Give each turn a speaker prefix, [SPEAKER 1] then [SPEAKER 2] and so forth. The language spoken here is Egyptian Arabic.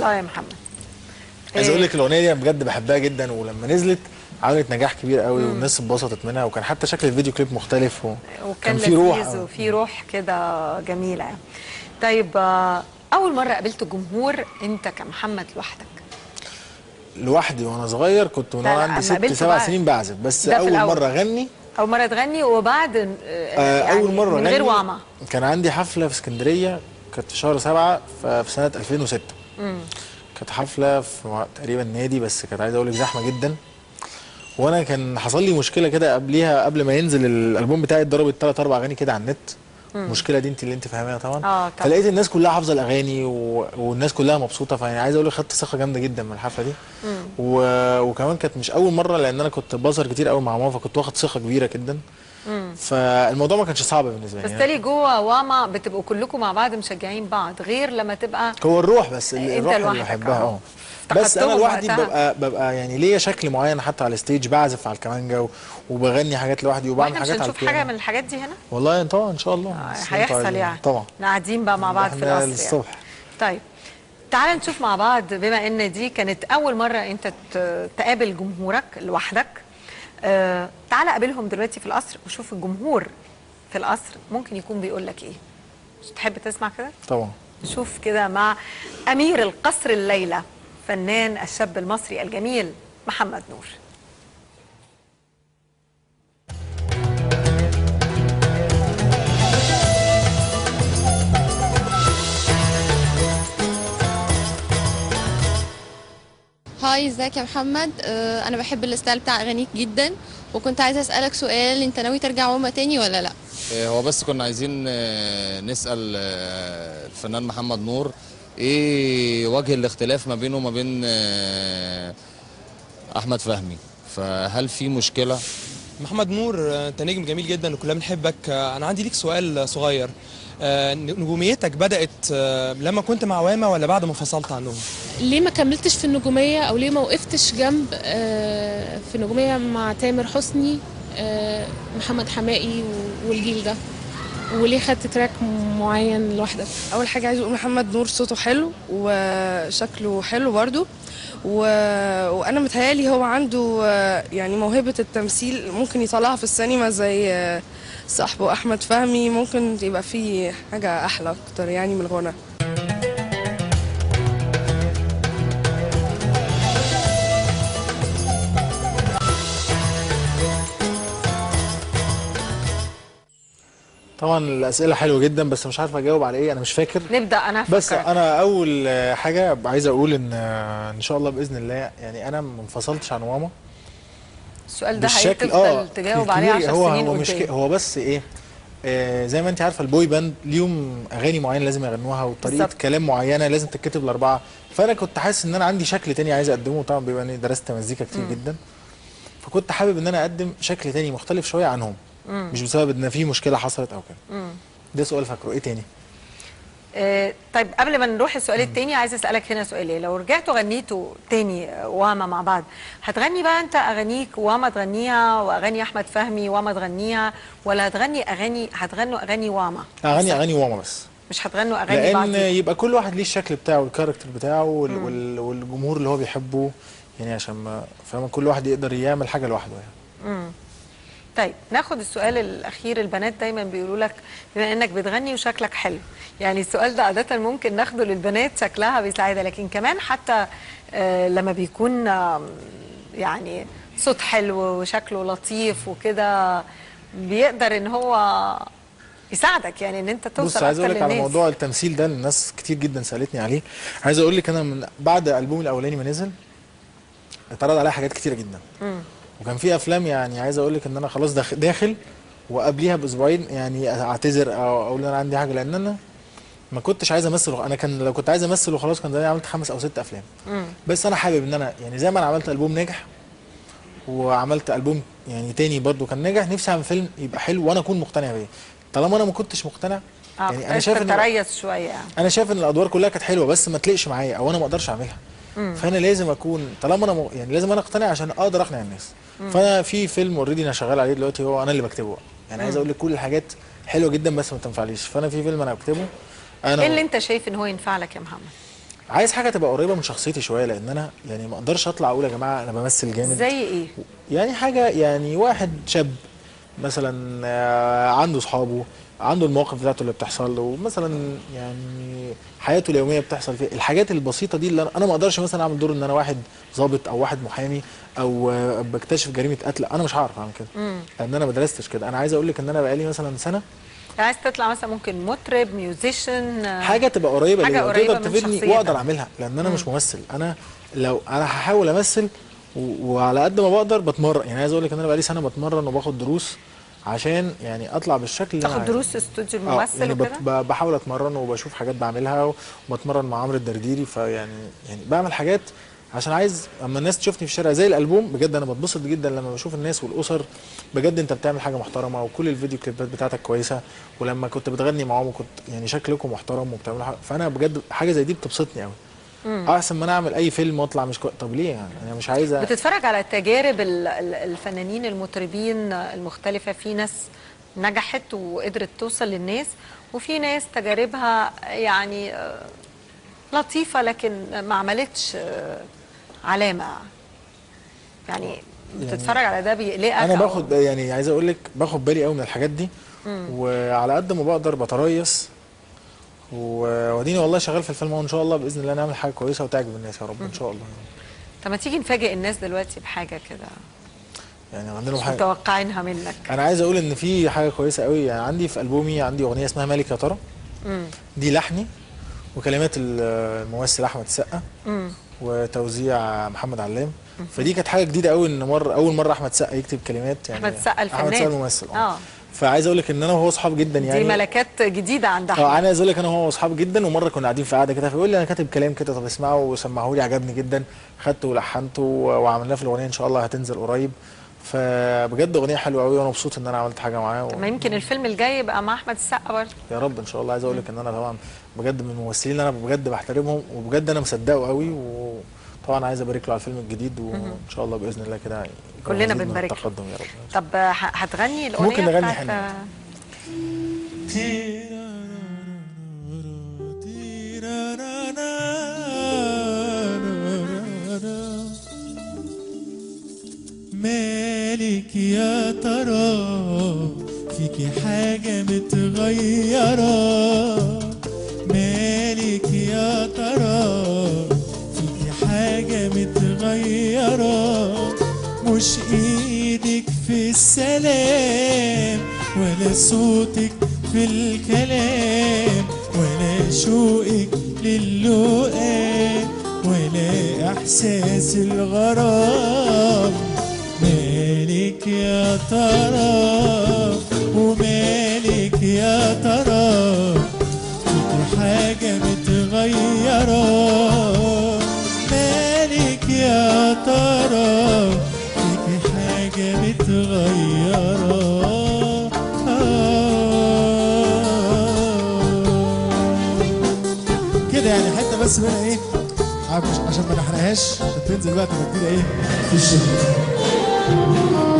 [SPEAKER 1] اه يا محمد
[SPEAKER 2] عايز
[SPEAKER 1] إيه.
[SPEAKER 2] اقول لك الاغنيه دي أنا بجد بحبها جدا ولما نزلت عملت نجاح كبير قوي والناس اتبسطت منها وكان حتى شكل الفيديو كليب مختلف و...
[SPEAKER 1] وكان
[SPEAKER 2] كان في روح
[SPEAKER 1] لذيذ
[SPEAKER 2] أوي.
[SPEAKER 1] وفي روح كده جميله يعني. طيب آه، اول مره قابلت الجمهور انت كمحمد لوحدك
[SPEAKER 2] لوحدي وانا صغير كنت من
[SPEAKER 1] لا،
[SPEAKER 2] وانا
[SPEAKER 1] لا،
[SPEAKER 2] عندي
[SPEAKER 1] أما
[SPEAKER 2] ست
[SPEAKER 1] قابلته
[SPEAKER 2] سبع
[SPEAKER 1] بقى.
[SPEAKER 2] سنين بعزف بس
[SPEAKER 1] ده في
[SPEAKER 2] اول
[SPEAKER 1] الأول.
[SPEAKER 2] مره اغني
[SPEAKER 1] اول مره تغني وبعد آه،
[SPEAKER 2] آه
[SPEAKER 1] يعني
[SPEAKER 2] اول مره
[SPEAKER 1] من غير
[SPEAKER 2] أغني
[SPEAKER 1] وعمه
[SPEAKER 2] كان عندي حفله في اسكندريه كانت في شهر سبعة ف- في سنه 2006 كانت حفله في مع- تقريبا نادي بس كانت عايز اقول لك زحمه جدا وانا كان حصل لي مشكله كده قبليها قبل ما ينزل الالبوم بتاعي اتضربت ثلاث اربع اغاني كده على النت المشكله دي انت اللي انت فاهماها طبعا
[SPEAKER 1] آه، طبعا.
[SPEAKER 2] فلقيت الناس كلها حافظه الاغاني و... والناس كلها مبسوطه فيعني عايز اقول لك خدت ثقه جامده جدا من الحفله دي و... وكمان كانت مش اول مره لان انا كنت بظهر كتير قوي مع ماما فكنت واخد ثقه كبيره جدا فالموضوع ما كانش صعب بالنسبه لي
[SPEAKER 1] بس
[SPEAKER 2] يعني.
[SPEAKER 1] تالي جوه واما بتبقوا كلكم مع بعض مشجعين بعض غير لما تبقى
[SPEAKER 2] هو الروح بس
[SPEAKER 1] انت
[SPEAKER 2] ال- الروح اللي
[SPEAKER 1] لوحدك،
[SPEAKER 2] بحبها
[SPEAKER 1] اه.
[SPEAKER 2] اه بس انا
[SPEAKER 1] افتقدتهم
[SPEAKER 2] لوحدي
[SPEAKER 1] وقتها.
[SPEAKER 2] ببقى ببقى يعني ليا شكل معين حتى على الستيج بعزف على الكمانجا و- وبغني حاجات لوحدي وبعمل
[SPEAKER 1] واحنا مش
[SPEAKER 2] حاجات على
[SPEAKER 1] هنشوف حاجه
[SPEAKER 2] البيانو
[SPEAKER 1] من الحاجات دي هنا
[SPEAKER 2] والله طبعا ان شاء الله بس انتوا
[SPEAKER 1] هيحصل
[SPEAKER 2] عايزين.
[SPEAKER 1] يعني
[SPEAKER 2] طبعا
[SPEAKER 1] احنا قاعدين بقى مع بعض في
[SPEAKER 2] احنا
[SPEAKER 1] القصر يعني.
[SPEAKER 2] للصبح
[SPEAKER 1] طيب تعال نشوف مع بعض بما ان دي كانت اول مره انت ت- تقابل جمهورك لوحدك آه تعال قابلهم دلوقتي في القصر وشوف الجمهور في القصر ممكن يكون بيقول لك ايه مش تحب تسمع كده
[SPEAKER 2] طبعا
[SPEAKER 1] نشوف كده مع امير القصر الليله فنان الشاب المصري الجميل محمد نور
[SPEAKER 3] هاي ازيك يا محمد آه، انا بحب الستايل بتاع اغانيك جدا وكنت عايزه اسالك سؤال انت ناوي ترجع وما تاني ولا لا
[SPEAKER 4] آه، هو بس كنا عايزين آه، نسأل آه، الفنان محمد نور ايه وجه الاختلاف ما بينه وما بين آه، احمد فهمي فهل في مشكلة
[SPEAKER 5] محمد نور آه، انت نجم جميل جدا وكلنا بنحبك آه، انا عندي ليك سؤال آه، صغير آه، نجوميتك بدأت آه، لما كنت مع واما ولا بعد ما انفصلت عنهم؟
[SPEAKER 6] ليه ما كملتش في النجومية أو ليه ما وقفتش جنب آه، في النجومية مع تامر حسني آه، محمد حمائي و- والجيل ده وليه خدت تراك معين لوحدك
[SPEAKER 7] اول حاجه عايز اقول محمد نور صوته حلو وشكله حلو برضو و... وانا متهيالي هو عنده آه، يعني موهبه التمثيل ممكن يطلعها في السينما زي آه، صاحبه احمد فهمي ممكن يبقى فيه حاجه احلى اكتر يعني من الغنى
[SPEAKER 2] طبعا الاسئله حلوه جدا بس مش عارف اجاوب على ايه انا مش فاكر
[SPEAKER 1] نبدا انا
[SPEAKER 2] بس
[SPEAKER 1] هفكرك.
[SPEAKER 2] انا اول آه، حاجه عايز اقول ان آه، ان شاء الله باذن الله يعني انا ما انفصلتش عن ماما
[SPEAKER 1] السؤال ده
[SPEAKER 2] بالشكل
[SPEAKER 1] هتفضل تجاوب عليه
[SPEAKER 2] الكبير.
[SPEAKER 1] 10
[SPEAKER 2] هو
[SPEAKER 1] سنين
[SPEAKER 2] هو مش
[SPEAKER 1] قدام
[SPEAKER 2] ك- هو بس ايه آه زي ما انت عارفه البوي باند ليهم اغاني معينه لازم يغنوها وطريقه
[SPEAKER 1] بالظبط.
[SPEAKER 2] كلام معينه لازم تتكتب الاربعه فانا كنت حاسس ان انا عندي شكل تاني عايز اقدمه طبعا بما اني درست مزيكا كتير جدا فكنت حابب ان انا اقدم شكل تاني مختلف شويه عنهم مش بسبب ان في مشكله حصلت او كده ده سؤال فاكره ايه تاني
[SPEAKER 1] آه، طيب قبل ما نروح السؤال التاني عايز اسالك هنا سؤالين لو رجعتوا غنيتوا تاني آه، واما مع بعض هتغني بقى انت اغانيك واما تغنيها واغاني احمد فهمي واما تغنيها ولا هتغني اغاني هتغنوا اغاني واما
[SPEAKER 2] اغاني اغاني ماما بس
[SPEAKER 1] مش هتغنوا اغاني بعض
[SPEAKER 2] لان يبقى كل واحد ليه الشكل بتاعه والكاركتر بتاعه وال... وال... والجمهور اللي هو بيحبه يعني عشان ما فاهم كل واحد يقدر يعمل حاجه لوحده يعني
[SPEAKER 1] طيب ناخد السؤال الاخير البنات دايما بيقولوا لك بما انك بتغني وشكلك حلو يعني السؤال ده عاده ممكن ناخده للبنات شكلها بيساعدها لكن كمان حتى آه لما بيكون آم، يعني صوت حلو وشكله لطيف وكده بيقدر ان هو يساعدك يعني ان انت توصل
[SPEAKER 2] بص عايز
[SPEAKER 1] اكتر
[SPEAKER 2] اقول لك على
[SPEAKER 1] للناس
[SPEAKER 2] موضوع التمثيل ده الناس كتير جدا سالتني عليه عايز اقول لك انا من بعد الالبوم الاولاني ما نزل اتعرض عليا حاجات كتيره جدا وكان في افلام يعني عايز اقول لك ان انا خلاص داخل, داخل وقبليها باسبوعين يعني اعتذر او اقول ان انا عندي حاجه لان انا ما كنتش عايز امثل انا كان لو كنت عايز امثل وخلاص كان زماني عملت خمس او ست افلام بس انا حابب ان انا يعني زي ما انا عملت البوم ناجح وعملت البوم يعني تاني برضو كان ناجح نفسي اعمل فيلم يبقى حلو وانا اكون مقتنع بيه طالما انا ما كنتش مقتنع
[SPEAKER 1] اه
[SPEAKER 2] يعني انا شايف ان
[SPEAKER 1] تريث شويه يعني
[SPEAKER 2] انا شايف ان الادوار كلها كانت حلوه بس ما تليقش معايا او انا ما اقدرش اعملها فانا لازم اكون طالما انا م... يعني لازم انا اقتنع عشان اقدر اقنع الناس فانا في فيلم اوريدي انا شغال عليه دلوقتي هو انا اللي بكتبه يعني عايز اقول لك كل الحاجات حلوه جدا بس ما تنفعليش فانا في فيلم انا بكتبه انا
[SPEAKER 1] ايه اللي انت شايف ان هو ينفع لك يا محمد
[SPEAKER 2] عايز حاجه تبقى قريبه من شخصيتي شويه لان انا يعني ما اقدرش اطلع اقول يا جماعه انا بمثل جامد
[SPEAKER 1] زي ايه
[SPEAKER 2] يعني حاجه يعني واحد شاب مثلا آه، عنده اصحابه عنده المواقف بتاعته اللي بتحصل له مثلا يعني حياته اليوميه بتحصل فيها الحاجات البسيطه دي اللي انا انا ما اقدرش مثلا اعمل دور ان انا واحد ضابط او واحد محامي او آه، بكتشف جريمه قتل انا مش هعرف اعمل كده لان انا ما درستش كده انا عايز اقول لك ان انا بقالي مثلا سنه
[SPEAKER 1] عايز تطلع مثلا ممكن مطرب ميوزيشن
[SPEAKER 2] حاجه تبقى قريبه
[SPEAKER 1] حاجة
[SPEAKER 2] ليا
[SPEAKER 1] قريبة
[SPEAKER 2] وتقدر
[SPEAKER 1] من
[SPEAKER 2] تفيدني
[SPEAKER 1] شخصيتك.
[SPEAKER 2] واقدر اعملها لان انا مش ممثل انا لو انا هحاول امثل و- وعلى قد ما بقدر بتمرن يعني عايز اقول لك ان انا بقالي سنه بتمرن وباخد دروس عشان يعني اطلع بالشكل اللي انا
[SPEAKER 1] تاخد
[SPEAKER 2] عايزه.
[SPEAKER 1] دروس استوديو
[SPEAKER 2] اه
[SPEAKER 1] الممثل
[SPEAKER 2] يعني
[SPEAKER 1] وكده
[SPEAKER 2] بت- ب- بحاول اتمرن وبشوف حاجات بعملها وبتمرن مع عمرو الدرديري فيعني يعني بعمل حاجات عشان عايز اما الناس تشوفني في الشارع زي الالبوم بجد انا بتبسط جدا لما بشوف الناس والاسر بجد انت بتعمل حاجه محترمه وكل الفيديو كليبات بتاعتك كويسه ولما كنت بتغني معاهم وكنت يعني شكلكم محترم وبتعملوا حاجه فانا بجد حاجه زي دي بتبسطني قوي احسن ما انا اعمل اي فيلم واطلع مش كويس طب ليه يعني انا مش عايز أ-
[SPEAKER 1] بتتفرج على تجارب ال- ال- الفنانين المطربين المختلفة في ناس نجحت وقدرت توصل للناس وفي ناس تجاربها يعني آه، لطيفة لكن ما عملتش آه، علامة يعني بتتفرج على ده بيقلقك
[SPEAKER 2] انا
[SPEAKER 1] أو-
[SPEAKER 2] باخد يعني عايز اقول لك باخد بالي قوي من الحاجات دي وعلى قد ما بقدر بتريث و- واديني والله شغال في الفيلم وان شاء الله باذن الله نعمل حاجه كويسه وتعجب الناس يا رب ان شاء الله
[SPEAKER 1] طب ما تيجي نفاجئ الناس دلوقتي بحاجة كده
[SPEAKER 2] يعني عندنا
[SPEAKER 1] مش
[SPEAKER 2] حاجه
[SPEAKER 1] متوقعينها منك
[SPEAKER 2] انا عايز اقول ان في حاجه كويسه قوي يعني عندي في البومي عندي اغنيه اسمها مالك يا ترى دي لحني وكلمات الممثل احمد السقا وتوزيع محمد علام فدي كانت حاجه جديده قوي ان مره اول مره احمد السقا يكتب كلمات يعني
[SPEAKER 1] أحمد السقا
[SPEAKER 2] احمد
[SPEAKER 1] الفنان.
[SPEAKER 2] السقا الممثل اه
[SPEAKER 1] آه.
[SPEAKER 2] فعايز اقول لك ان انا وهو اصحاب جدا يعني
[SPEAKER 1] دي ملكات جديدة عند
[SPEAKER 2] اه
[SPEAKER 1] أحمد
[SPEAKER 2] انا عايز اقول لك انا وهو اصحاب جدا ومره كنا قاعدين في قعده كده فيقول لي انا كاتب كلام كده طب اسمعه وسمعه لي عجبني جدا خدته ولحنته وعملناه في الاغنيه ان شاء الله هتنزل قريب فبجد اغنيه حلوه قوي وانا مبسوط ان انا عملت حاجه معاه
[SPEAKER 1] طب ما يمكن الفيلم الجاي يبقى مع أحمد السقا برضه
[SPEAKER 2] يا رب ان شاء الله عايز اقول لك ان انا طبعا بجد من الممثلين اللي انا بجد بحترمهم وبجد انا مصدقه قوي وطبعا عايز ابارك له على الفيلم الجديد وان شاء الله باذن الله كده يكون
[SPEAKER 1] كلنا
[SPEAKER 2] مزيد من
[SPEAKER 1] بنبارك له.
[SPEAKER 2] التقدم يا رب
[SPEAKER 1] طب ه- هتغني الأغنية
[SPEAKER 2] ممكن نغني
[SPEAKER 1] بتاعت-
[SPEAKER 2] حلو.
[SPEAKER 8] مالك يا ترى فيكي حاجة متغيرة مالك يا ترى فيكي حاجة متغيرة مش ايدك في السلام ولا صوتك في الكلام ولا شوقك للقاء ولا احساس الغرام مالك يا ترى ومالك يا ترى فيكي حاجة متغيرة مالك يا ترى فيكي حاجة متغيرة كده يعني حتة بس منها ايه عشان عشان ما نحرقهاش عشان تنزل بقى تبقى جديدة ايه في الشغل